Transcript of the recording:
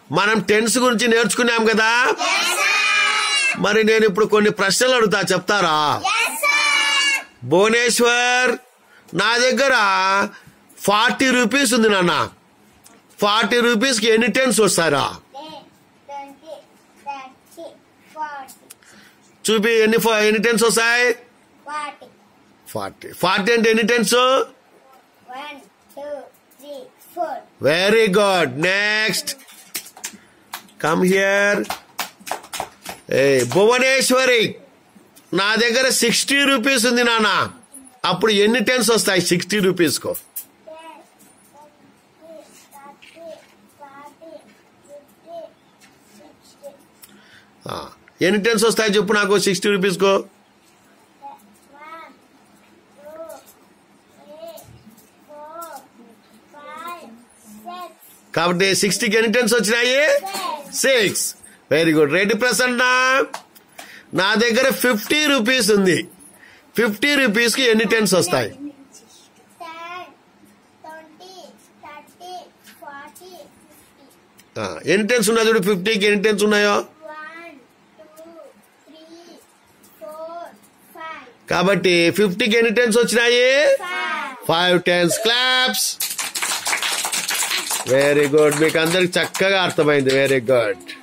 మనం టెన్స్ గురించి నేర్చుకున్నాం కదా మరి నేను ఇప్పుడు కొన్ని ప్రశ్నలు అడుగుతా చెప్తారా భువనేశ్వర్ నా దగ్గర ఫార్టీ రూపీస్ ఉంది నాన్న ఫార్టీ రూపీస్కి ఎన్ని టెన్స్ వస్తారా ట్వంటీ థర్టీ ఫార్టీ చూపి ఎన్ని ఫ- ఎన్ని టెన్స్ వస్తాయి ఫార్టీ ఫార్టీ ఫార్టీ అంటే ఎన్ని tens one two three four very good next come here ఏ భువనేశ్వరి నా దగ్గర సిక్స్టీ రూపీస్ ఉంది నాన్న అప్పుడు ఎన్ని టెన్స్ వస్తాయి సిక్స్టీ రూపీస్ కు ten twenty thirty forty fifty sixty ఆ, ఎన్ని టెన్స్ వస్తాయి చెప్పు నాకు సిక్స్టీ రూపీస్ కు one two three four five six కాబట్టి సిక్స్టీకి ఎన్ని టెన్స్ వచ్చినాయి six six very good Reddy Prasanna నా దగ్గర ఫిఫ్టీ రూపీస్ ఉంది ఫిఫ్టీ రూపీస్ కి ఎన్ని టెన్స్ వస్తాయి ten twenty thirty forty fifty ఆ, ఎన్ని టెన్స్ ఉన్నాయి చూడు ఫిఫ్టీకి ఎన్ని టెన్స్ ఉన్నాయో one two three four five కాబట్టి ఫిఫ్టీకి ఎన్ని టెన్స్ వచ్చినాయి five five tens claps very good మీకు అందరికి చక్కగా అర్థమైంది వెరీ గుడ్